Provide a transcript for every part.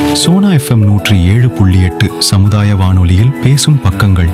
Sona FM நூற்றி ஏழு புள்ளி எட்டு சமுதாய வானொலியில் பேசும் பக்கங்கள்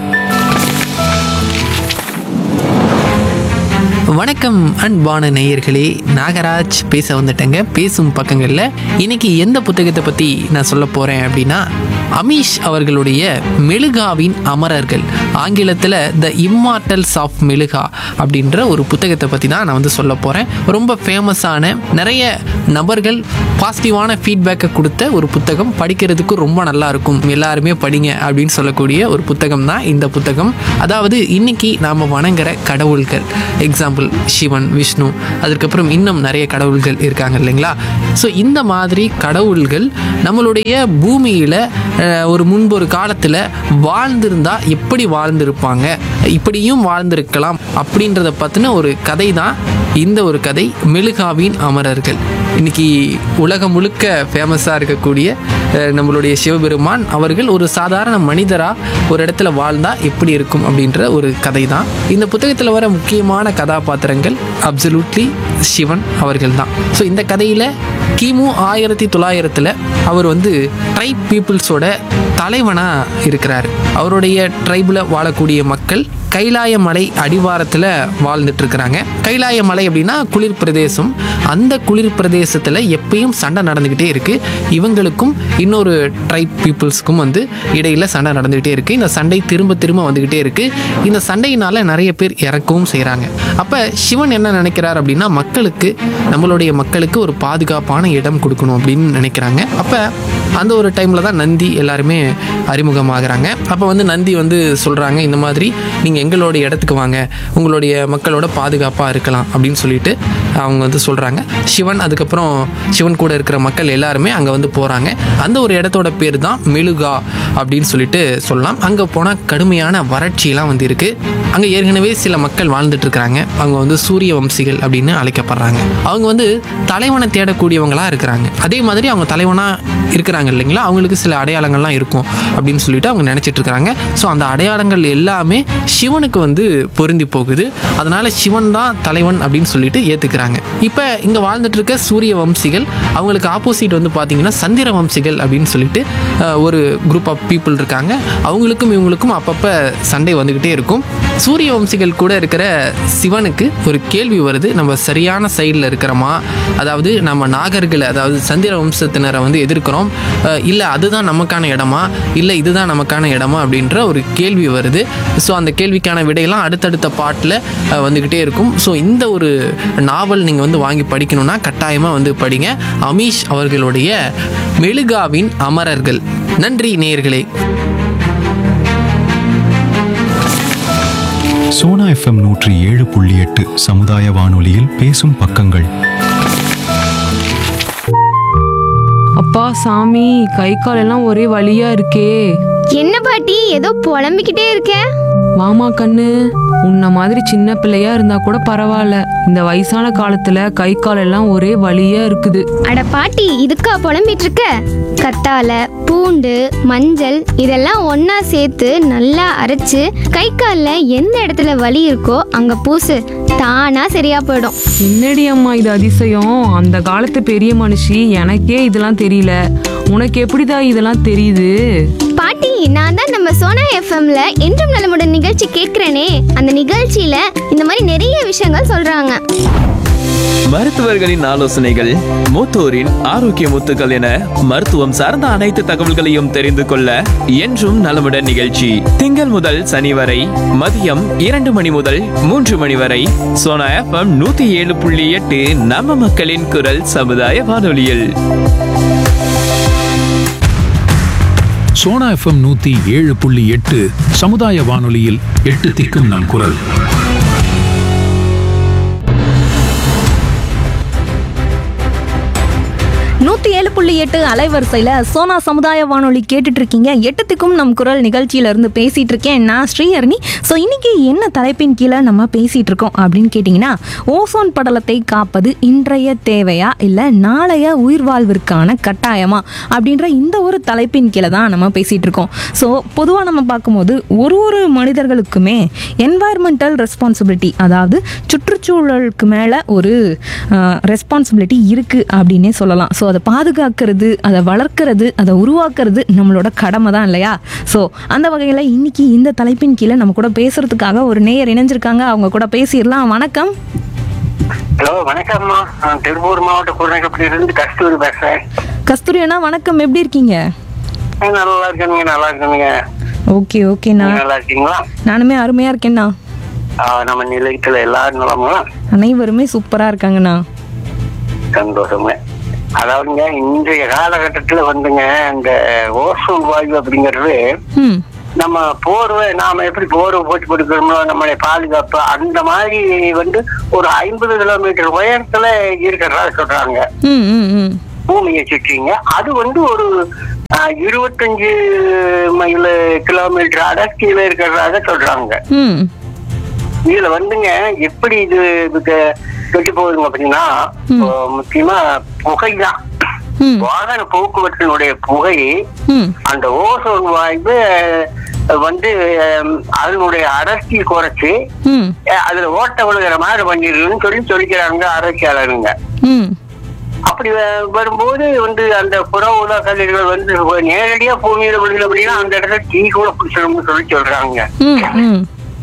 வணக்கம் அன்பான நேயர்களே நாகராஜ் பேச வந்துட்டேங்க பேசும் பக்கங்களில் இன்னைக்கு எந்த புத்தகத்தை பற்றி நான் சொல்ல போகிறேன் அப்படின்னா அமீஷ் அவர்களுடைய மெழுகாவின் அமரர்கள் ஆங்கிலத்தில் த இம்மார்டல்ஸ் ஆஃப் மெழுகா அப்படின்ற ஒரு புத்தகத்தை பற்றி தான் நான் வந்து சொல்ல போகிறேன் ரொம்ப ஃபேமஸான நிறைய நபர்கள் பாசிட்டிவான ஃபீட்பேக்கை கொடுத்த ஒரு புத்தகம் படிக்கிறதுக்கு ரொம்ப நல்லா இருக்கும் எல்லாருமே படிங்க அப்படின்னு சொல்லக்கூடிய ஒரு புத்தகம் தான் இந்த புத்தகம் அதாவது இன்னைக்கு நாம் வணங்குற கடவுள்கள் எக்ஸாம்பிள் சிவன் விஷ்ணு அதுக்கப்புறம் இன்னும் நிறைய கடவுள்கள் இருக்காங்க இல்லைங்களா ஸோ இந்த மாதிரி கடவுள்கள் நம்மளுடைய பூமியில் ஒரு முன்பு ஒரு காலத்தில் வாழ்ந்திருந்தா எப்படி வாழ்ந்திருப்பாங்க இப்படியும் வாழ்ந்திருக்கலாம் அப்படின்றத பற்றின ஒரு கதை தான் இந்த ஒரு கதை மெழுகாவின் அமரர்கள் இன்னைக்கு உலகம் முழுக்க ஃபேமஸாக இருக்கக்கூடிய அஹ், நம்மளுடைய சிவபெருமான் அவர்கள் ஒரு சாதாரண மனிதராக ஒரு இடத்துல வாழ்ந்தா எப்படி இருக்கும் அப்படின்ற ஒரு கதை தான் இந்த புத்தகத்தில் வர முக்கியமான கதாபாத்திரங்கள் அப்சல்யூட்லி சிவன் அவர்கள் தான் ஸோ இந்த கதையில் கிமு ஆயிரத்தி தொள்ளாயிரத்தில் அவர் வந்து ட்ரைப் பீப்புள்ஸோட தலைவனாக இருக்கிறார் அவருடைய ட்ரைபில் வாழக்கூடிய மக்கள் கைலாய மலை அடிவாரத்தில் வாழ்ந்துட்டு இருக்கிறாங்க கைலாய மலை அப்படின்னா குளிர் பிரதேசம் அந்த குளிர் பிரதேசத்தில் எப்பயும் சண்டை நடந்துக்கிட்டே இருக்கு இவங்களுக்கும் இன்னொரு ட்ரைப் பீப்புள்ஸ்க்கும் வந்து இடையில சண்டை நடந்துக்கிட்டே இருக்கு இந்த சண்டை திரும்ப திரும்ப வந்துக்கிட்டே இருக்கு இந்த சண்டையினால நிறைய பேர் இறக்கவும் செய்கிறாங்க அப்போ சிவன் என்ன நினைக்கிறார் அப்படின்னா மக்களுக்கு நம்மளுடைய மக்களுக்கு ஒரு பாதுகாப்பான இடம் கொடுக்கணும் அப்படின்னு நினைக்கிறாங்க அப்போ அந்த ஒரு டைமில் தான் நந்தி எல்லாருமே அறிமுகமாகறாங்க அப்போ வந்து நந்தி வந்து சொல்கிறாங்க இந்த மாதிரி நீங்கள் எங்களோட இடத்துக்கு வாங்க உங்களுடைய மக்களோட பாதுகாப்பாக இருக்கலாம் அப்படின்னு சொல்லிட்டு அவங்க வந்து சொல்கிறாங்க சிவன் அதுக்கப்புறம் சிவன் கூட இருக்கிற மக்கள் எல்லாருமே அங்கே வந்து போகிறாங்க அந்த ஒரு இடத்தோட பேர் தான் மெழுகா அப்படின்னு சொல்லிட்டு சொல்லலாம் அங்கே போனால் கடுமையான வறட்சியெல்லாம் வந்து இருக்குது அங்கே ஏற்கனவே சில மக்கள் வாழ்ந்துட்டு இருக்கிறாங்க அவங்க வந்து சூரிய வம்சிகள் அப்படின்னு அழைக்கப்படுறாங்க அவங்க வந்து தலைவனை தேடக்கூடியவங்களா இருக்கிறாங்க அதே மாதிரி அவங்க தலைவனா இருக்கிறாங்க இல்லைங்களா அவங்களுக்கு சில அடையாளங்கள்லாம் இருக்கும் அப்படின்னு சொல்லிட்டு அவங்க நினைச்சிட்டு இருக்கிறாங்க ஸோ அந்த அடையாளங்கள் எல்லாமே சிவனுக்கு வந்து பொருந்தி போகுது அதனால சிவன் தான் தலைவன் அப்படின்னு சொல்லிட்டு ஏத்துக்கிறாங்க இப்போ இங்க வாழ்ந்துட்டு இருக்க சூரிய வம்சிகள் அவங்களுக்கு ஆப்போசிட் வந்து பார்த்தீங்கன்னா சந்திர வம்சிகள் அப்படின்னு சொல்லிட்டு அஹ், ஒரு குரூப் ஆஃப் பீப்புள் இருக்காங்க அவங்களுக்கும் இவங்களுக்கும் அப்பப்போ சண்டை வந்துக்கிட்டே இருக்கும் சூரிய வம்சிகள் கூட இருக்கிற சிவனுக்கு ஒரு கேள்வி வருது நம்ம சரியான சைடில் இருக்கிறோமா அதாவது நம்ம நாகர்களை அதாவது சந்திர வம்சத்தினரை வந்து எதிர்க்கிறோம் இல்லை அதுதான் நமக்கான இடமா இல்லை இதுதான் நமக்கான இடமா அப்படின்ற ஒரு கேள்வி வருது ஸோ அந்த கேள்விக்கான விடையெல்லாம் அடுத்தடுத்த பாட்டில் வந்துக்கிட்டே இருக்கும் ஸோ இந்த ஒரு நாவல் நீங்கள் வந்து வாங்கி படிக்கணும்னா கட்டாயமாக வந்து படிங்க அமீஷ் அவர்களுடைய மெழுகாவின் அமரர்கள் நன்றி நேயர்களே சோனா எஃப்எம் நூற்றி ஏழு புள்ளி எட்டு சமுதாய வானொலியில் பேசும் பக்கங்கள் அப்பா சாமி கை கால் எல்லாம் ஒரே வலியா இருக்கே என்ன பாட்டி ஏதோ புலம்பிக்கிட்டே இருக்க வாமா கண்ணு உன்ன மாதிரி சின்ன பிள்ளையா இருந்தா கூட பரவாயில்ல இந்த வயசான காலத்துல கை கால் எல்லாம் ஒரே வலியா இருக்குது அட பாட்டி இதுக்கா புலம்பிட்டு இருக்க கத்தால பூண்டு மஞ்சள் இதெல்லாம் ஒண்ணா சேர்த்து நல்லா அரைச்சு கை கால்ல எந்த இடத்துல வலி இருக்கோ அங்க பூசு தானா சரியா போயிடும் என்னடி அம்மா இது அதிசயம் அந்த காலத்து பெரிய மனுஷி எனக்கே இதெல்லாம் தெரியல உனக்கு எப்படிடா இதெல்லாம் தெரியுது பாட்டி நான் தான் நம்ம சோனா எஃப்எம்ல என்றும் நலமுடன் நிகழ்ச்சி கேட்கிறேனே அந்த நிகழ்ச்சியில இந்த மாதிரி நிறைய விஷயங்கள் சொல்றாங்க மருத்துவர்களின் ஆலோசனைகள் மூத்தோரின் ஆரோக்கிய முத்துக்கள் என மருத்துவம் சார்ந்த அனைத்து தகவல்களையும் தெரிந்து கொள்ள என்றும் நலமுடன் நிகழ்ச்சி திங்கள் முதல் சனி வரை மதியம் இரண்டு மணி முதல் மூன்று மணி வரை சோனா எஃப்எம் நூத்தி ஏழு புள்ளி எட்டு நம்ம மக்களின் குரல் சமுதாய வானொலியில் சோனா எஃப்எம் நூத்தி ஏழு புள்ளி எட்டு சமுதாய வானொலியில் எட்டு திக்கும் நம் குரல் நூத்தி ஏழு புள்ளி எட்டு அலைவரிசையில சோனா சமுதாய வானொலி கேட்டுட்டு இருக்கீங்க எட்டுத்துக்கும் நம் குரல் நிகழ்ச்சியில இருந்து பேசிட்டு இருக்கேன் நான் ஸ்ரீஹரணி ஸோ இன்னைக்கு என்ன தலைப்பின் கீழே நம்ம பேசிட்டு இருக்கோம் அப்படின்னு கேட்டிங்கன்னா ஓசோன் படலத்தை காப்பது இன்றைய தேவையா இல்லை நாளைய உயிர் வாழ்விற்கான கட்டாயமா அப்படின்ற இந்த ஒரு தலைப்பின் கீழே தான் நம்ம பேசிட்டு இருக்கோம் ஸோ பொதுவாக நம்ம பார்க்கும்போது ஒரு ஒரு மனிதர்களுக்குமே என்வாயர்மெண்டல் ரெஸ்பான்சிபிலிட்டி அதாவது சுற்றுச்சூழலுக்கு மேலே ஒரு ரெஸ்பான்சிபிலிட்டி இருக்குது அப்படின்னே சொல்லலாம் ஸோ அதை பாதுகாக்கிறது அதை வளர்க்கறது அதை உருவாக்குறது நம்மளோட கடமை தான் இல்லையா ஸோ அந்த வகையில் இன்னைக்கு இந்த தலைப்பின் கீழே நம்ம கூட பேசுறதுக்காக ஒரு நேயர் இணைஞ்சிருக்காங்க அவங்க கூட பேசிடலாம் வணக்கம் ஹலோ வணக்கம்மா நான் திருப்பூர் மாவட்ட குழந்தைகளிருந்து கஸ்தூரி பேசுறேன் கஸ்தூரி அண்ணா வணக்கம் எப்படி இருக்கீங்க ஆ, நல்லா இருக்கணுங்க நல்லா இருக்கணுங்க ஓகே ஓகேண்ணா நீங்க நல்லா இருக்கீங்களா நானுமே அருமையாக இருக்கேண்ணா ஆ, நம்ம நிலையத்துல எல்லாரும் நலமுங்களா அனைவருமே சூப்பராக இருக்காங்கண்ணா சந்தோஷங்க அதாவதுங்க இன்றைய காலகட்டத்துல வந்துங்க இந்த ஓசோன் வாயு அப்படிங்கிறது ம் நம்ம போர்வை நாம எப்படி போர்வை போட்டு கொடுக்கணுமோ நம்மளை பாதுகாப்பு அந்த மாதிரி வந்து ஒரு ஐம்பது கிலோமீட்டர் உயரத்துல இருக்கிறதா சொல்றாங்க ம் ம் ம் பூமியை சுற்றிங்க அது வந்து ஒரு ஆஹ், இருபத்தஞ்சு மைல் கிலோமீட்டர் அடர்த்தியில இருக்கிறதாக சொல்றாங்க ம் இதுல வந்துங்க எப்படி இது இதுக்கு கெட்டு போகுதுங்க அப்படின்னா இப்போ முக்கியமா புகைதான் ம் வாகன போக்குவரத்தினுடைய புகை ம் அந்த ஓசோன் வாய்வு அஹ், வந்து அஹ், அதனுடைய அடர்த்தி குறைச்சு ம் அஹ், அதுல ஓட்ட விழுகிற மாதிரி பண்ணிடுதுன்னு சொல்லி சொல்லிக்கிறாங்க ஆராய்ச்சியாளருங்க ம் அப்படி வ- வரும்போது வந்து அந்த புற ஊதா கதிர்கள் வந்து நேரடியா பூமியில விழுகல அப்படின்னா அந்த இடத்துல தீ கூட பிடிச்சிடும்னு சொல்லி சொல்றாங்க ம் ம்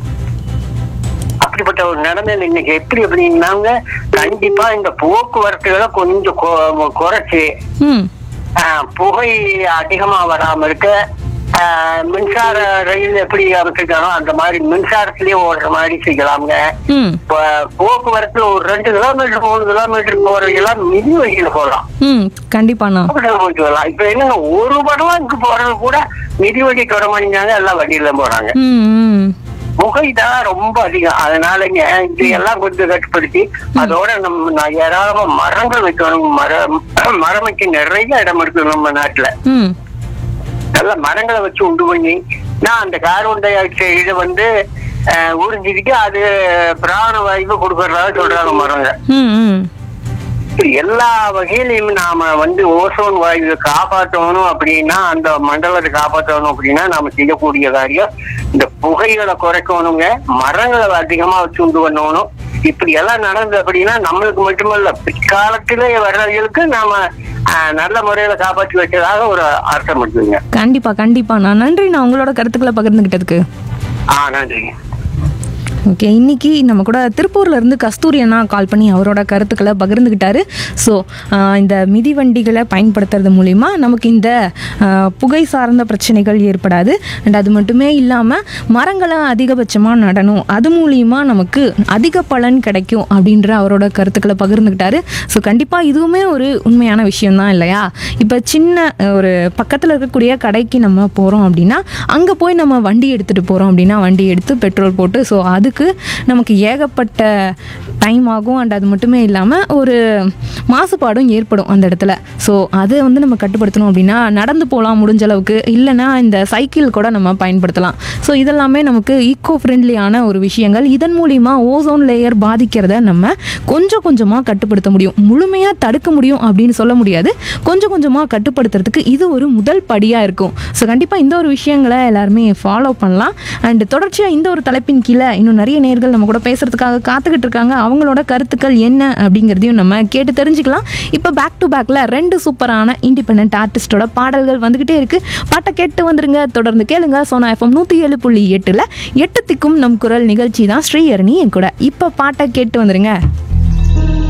அப்படிப்பட்ட ஒரு நிலைமையில இன்னைக்கு எப்படி அப்படின்னாங்க கண்டிப்பா இந்த போக்குவரத்துகளை கொஞ்சம் கொ- குறைச்சு ம் ஆஹ், புகை அதிகமா வராம இருக்க ஆஹ், மின்சார ரயில் எப்படி அமைச்சிருக்காரோ அந்த மாதிரி மின்சாரத்திலேயே ஓடுற மாதிரி செய்யலாம்ங்க ம் இப்ப போக்குவரத்துல ஒரு ரெண்டு கிலோமீட்டர் மூணு கிலோமீட்டர் போறவங்கெல்லாம் மிதி வழியில போகலாம் ம் கண்டிப்பாண்ணா அப்படியே போயிட்டு வரலாம் இப்ப என்னங்க ஒரு படமா இங்க போறது கூட மிதி வண்டிக்கு வர மாட்டேங்கிறாங்க எல்லாம் வண்டியில போறாங்க ம் ம் புகை தான் ரொம்ப அதிகம் அதனாலங்க இது எல்லாம் கொஞ்சம் கட்டுப்படுத்தி அதோட நம்ம நான் ஏராளமா மரங்கள் வைக்கணும் மரம் மரம் வைக்க நிறைய இடம் இருக்கு நம்ம நாட்டுல ம் நல்ல மரங்களை வச்சு உண்டு பண்ணி நான் அந்த கார்பன் டை ஆக்சைடு வந்து அஹ், உறிஞ்சிக்கிட்டு அது பிராண வாய்ப்பு கொடுக்கறதா சொல்றாங்க மரங்க ம் ம் இப்படி எல்லா வகையிலையும் நாம வந்து ஓசோன் வாயுவை காப்பாற்றணும் அப்படின்னா அந்த மண்டலத்தை காப்பாற்றணும் அப்படின்னா நாம செய்யக்கூடிய காரியம் இந்த புகைகளை குறைக்கணுங்க மரங்களை அதிகமா வச்சு உண்டு பண்ணணும் இப்படி எல்லாம் நடந்தது அப்படின்னா நம்மளுக்கு மட்டுமல்ல பிற்காலத்திலே வர்றவர்களுக்கு நாம ஆஹ், நல்ல முறையில காப்பாற்றி வச்சதாக ஒரு அர்த்தம் இருக்குங்க கண்டிப்பா கண்டிப்பா நான் நன்றி நான் உங்களோட கருத்துக்களை பகிர்ந்துகிட்டதுக்கு ஆ நன்றிங்க ஓகே இன்னைக்கு நம்ம கூட திருப்பூர்ல இருந்து கஸ்தூரி அண்ணா கால் பண்ணி அவரோட கருத்துக்களை பகிர்ந்துக்கிட்டாரு ஸோ இந்த மிதிவண்டிகளை பயன்படுத்துறது மூலிமா நமக்கு இந்த ஆஹ், புகை சார்ந்த பிரச்சனைகள் ஏற்படாது அண்ட் அது மட்டுமே இல்லாமல் மரங்களை அதிகபட்சமாக நடணும் அது மூலியமா நமக்கு அதிக பலன் கிடைக்கும் அப்படின்ற அவரோட கருத்துக்களை பகிர்ந்துக்கிட்டாரு ஸோ கண்டிப்பாக இதுவுமே ஒரு உண்மையான விஷயம்தான் இல்லையா இப்போ சின்ன அஹ், ஒரு பக்கத்தில் இருக்கக்கூடிய கடைக்கு நம்ம போகிறோம் அப்படின்னா அங்கே போய் நம்ம வண்டி எடுத்துகிட்டு போகிறோம் அப்படின்னா வண்டி எடுத்து பெட்ரோல் போட்டு ஸோ அதுக்கு நமக்கு ஏகப்பட்ட டைம் ஆகும் அண்ட் அது மட்டுமே இல்லாமல் ஒரு மாசுபாடும் ஏற்படும் அந்த இடத்துல ஸோ அதை வந்து நம்ம கட்டுப்படுத்தணும் அப்படின்னா நடந்து போகலாம் முடிஞ்ச அளவுக்கு இல்லைன்னா இந்த சைக்கிள் கூட நம்ம பயன்படுத்தலாம் ஸோ இதெல்லாமே நமக்கு ஈக்கோ ஃப்ரெண்ட்லியான ஒரு விஷயங்கள் இதன் மூலிமா ஓசோன் லேயர் பாதிக்கிறத நம்ம கொஞ்சம் கொஞ்சமாக கட்டுப்படுத்த முடியும் முழுமையாக தடுக்க முடியும் அப்படின்னு சொல்ல முடியாது கொஞ்சம் கொஞ்சமாக கட்டுப்படுத்துறதுக்கு இது ஒரு முதல் படியாக இருக்கும் ஸோ கண்டிப்பாக இந்த ஒரு விஷயங்களை எல்லாருமே ஃபாலோ பண்ணலாம் அண்ட் தொடர்ச்சியாக இந்த ஒரு தலைப்பின் கீழே இன்னும் நிறைய நேர்கள் நம்ம கூட பேசுறதுக்காக காத்துக்கிட்டு இருக்காங்க அவங்களோட கருத்துக்கள் என்ன அப்படிங்கிறதையும் நம்ம கேட்டு தெரிஞ்சுக்கலாம் இப்போ பேக் டு பேக்கில் ரெண்டு சூப்பரான இண்டிபெண்ட் ஆர்டிஸ்டோட பாடல்கள் வந்துக்கிட்டே இருக்கு பாட்டை கேட்டு வந்துருங்க தொடர்ந்து கேளுங்க சோனா எஃப்எம் நூற்றி ஏழு புள்ளி எட்டில் எட்டு திக்கும் நம் குரல் நிகழ்ச்சி தான் ஸ்ரீஹரணி என் கூட இப்போ பாட்டை கேட்டு வந்துருங்க